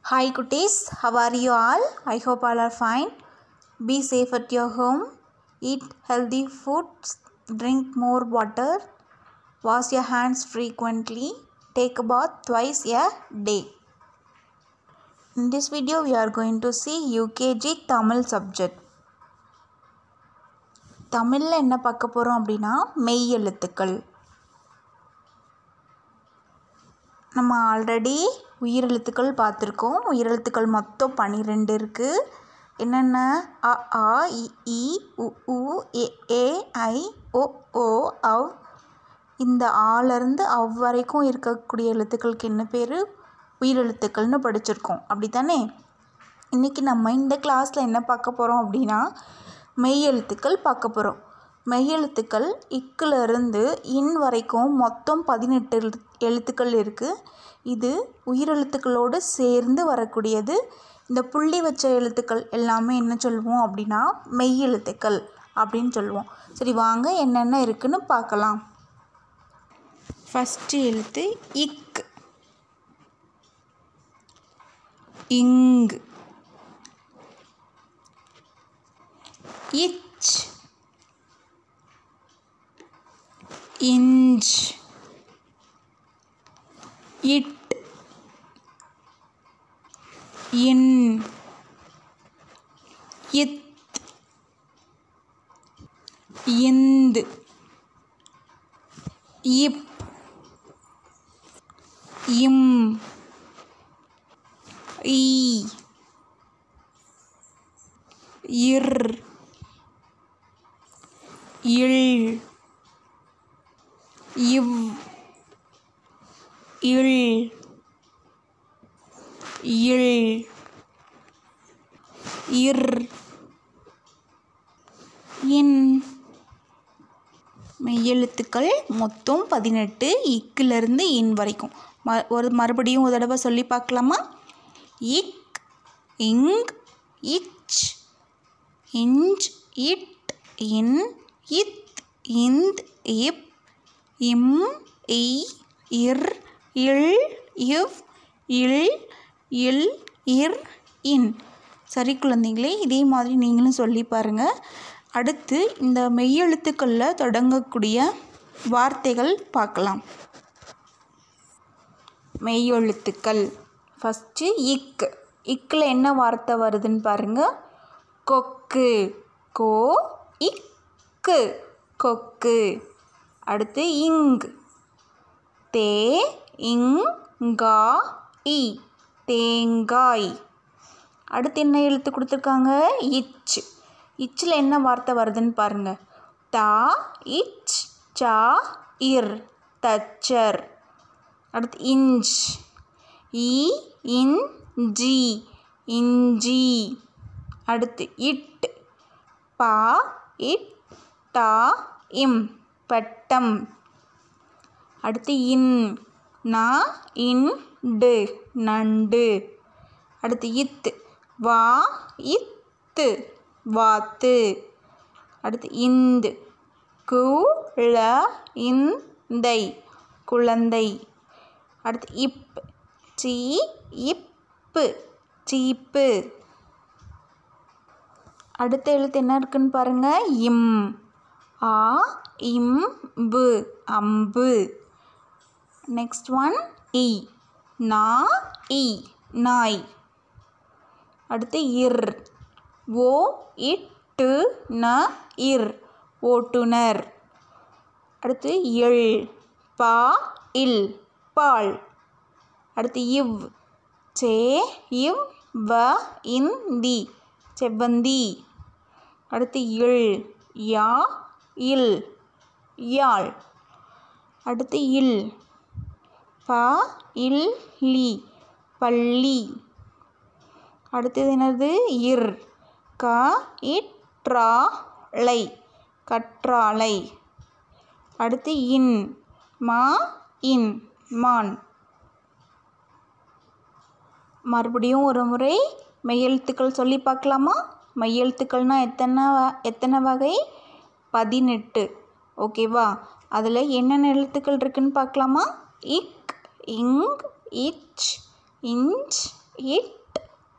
Hi cuties, how are you all? I hope all are fine. Be safe at your home. Eat healthy foods. Drink more water. Wash your hands frequently. Take a bath twice a day. In this video, we are going to see UKG Tamil subject. தமிழில் என்ன பார்க்க போகிறோம் அப்படின்னா மெய் எழுத்துக்கள் நம்ம already உயிரெழுத்துக்கள் பார்த்துருக்கோம் உயிரெழுத்துக்கள் மொத்தம் பன்னிரெண்டு இருக்குது என்னென்ன அ ஆ இ ஈ உ உ எ ஏ ஐ ஒ ஓ அவ் இந்த ஆலேருந்து அவ் வரைக்கும் இருக்கக்கூடிய எழுத்துக்களுக்கு என்ன பேர் உயிரெழுத்துக்கள்னு படிச்சிருக்கோம் அப்படி தானே இன்றைக்கி நம்ம இந்த கிளாஸில் என்ன பார்க்க போகிறோம் அப்படின்னா மெய் எழுத்துக்கள் பார்க்க போகிறோம் மெய் எழுத்துக்கள் இக்கிலிருந்து இன் வரைக்கும் மொத்தம் பதினெட்டு எழு எழுத்துக்கள் இருக்குது இது உயிரெழுத்துக்களோடு சேர்ந்து வரக்கூடியது இந்த புள்ளி வச்ச எழுத்துக்கள் எல்லாமே என்ன சொல்லுவோம் அப்படின்னா மெய் எழுத்துக்கள் அப்படின்னு சொல்லுவோம் சரி வாங்க என்னென்ன இருக்குன்னு பார்க்கலாம் ஃபஸ்ட்டு எழுத்து இக் இங் இச் இஞ்ச் இட் இன் இத் இந்து இப் இம் ஈ இர் இல் இவ் இல் இல் இர் இன் மெய்யெழுத்துக்கள் மொத்தம் பதினெட்டு இக்கிலிருந்து இன் வரைக்கும் ம ஒரு மறுபடியும் ஒரு தடவை சொல்லி பார்க்கலாமா இக் இங் இச் இஞ்ச் இட் இன் இத் இந்த் இப் இம் இ இர் இல் இவ் இல் இல் இர் இன் சரி குழந்தைங்களே இதே மாதிரி நீங்களும் சொல்லி பாருங்கள் அடுத்து இந்த மெய்யெழுத்துக்களில் தொடங்கக்கூடிய வார்த்தைகள் பார்க்கலாம் மெய்யெழுத்துக்கள் ஃபஸ்ட்டு இக் இக்கில் என்ன வார்த்தை வருதுன்னு பாருங்கள் கொக்கு கோ இக்கு கொக்கு அடுத்து இங் தே இங் கா இ தேங்காய் அடுத்து என்ன எழுத்து கொடுத்துருக்காங்க இச் இச்சில் என்ன வார்த்தை வருதுன்னு பாருங்கள் தா இச் சா இர் தச்சர் அடுத்து இஞ்ச் இ இன் ஜி இஞ்சி அடுத்து இட் பா இட் டா இம் பட்டம் அடுத்து இன் நா இன் டு நண்டு அடுத்து இத் வா இத்து வாத்து அடுத்து இந்து கு ல இந்தை குழந்தை அடுத்து இப் சி இப்பு சீப்பு அடுத்த எழுத்து என்ன இருக்குன்னு பாருங்கள் இம் ஆ இம் பு அம்பு நெக்ஸ்ட் ஒன் இ நா இ நாய் அடுத்து இர் ஓ இட்டு ந இர் ஓட்டுனர் அடுத்து எள் பா இல் பால் அடுத்து இவ் சே இவ் வ இந்தி செவ்வந்தி அடுத்து இல் யா இல் யாழ் அடுத்து இல் ப இல் லி பள்ளி அடுத்தது என்னது இர் க இட்ராலை கற்றாழை அடுத்து இன் மா இன் மான் மறுபடியும் ஒரு முறை மெய்யெழுத்துக்கள் சொல்லி பார்க்கலாமா மெய்யெழுத்துக்கள்னால் எத்தனை எத்தனை வகை பதினெட்டு ஓகேவா அதில் என்னென்ன எழுத்துக்கள் இருக்குன்னு பார்க்கலாமா இக் இங் இச் இஞ்ச் இட்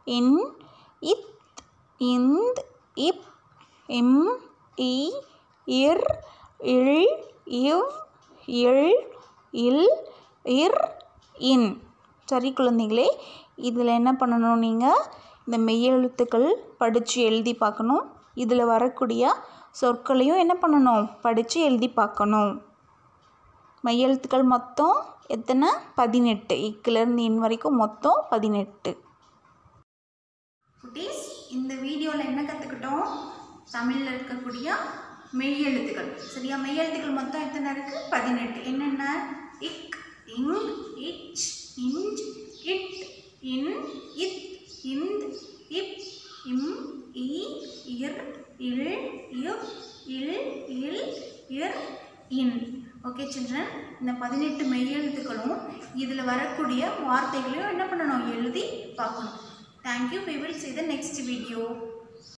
இன் இத் இந்த் இப் இம் இ இர் இல் இவ் இல் இல் இர் இன் சரி குழந்தைகளே இதில் என்ன பண்ணணும் நீங்கள் இந்த மெய்யெழுத்துக்கள் படித்து எழுதி பார்க்கணும் இதில் வரக்கூடிய சொற்களையும் என்ன பண்ணணும் படித்து எழுதி பார்க்கணும் மெய்யெழுத்துக்கள் மொத்தம் எத்தனை பதினெட்டு இக்கிலேருந்து இன் வரைக்கும் மொத்தம் பதினெட்டு குட்டீஸ் இந்த வீடியோவில் என்ன கற்றுக்கிட்டோம் தமிழில் இருக்கக்கூடிய மெய்யெழுத்துக்கள் சரியா மெய்யெழுத்துக்கள் மொத்தம் எத்தனை இருக்குது பதினெட்டு என்னென்ன இக் இங் இச் இஞ்ச் இட் இன் இத் இந்த் இப் இம் இ இர் இல் இவ் இல் இல் இர் இன் ஓகே சில்ட்ரன் இந்த பதினெட்டு மெய்யெழுத்துக்களும் இதில் வரக்கூடிய வார்த்தைகளையும் என்ன பண்ணணும் எழுதி பார்க்கணும் thank you we will see the next video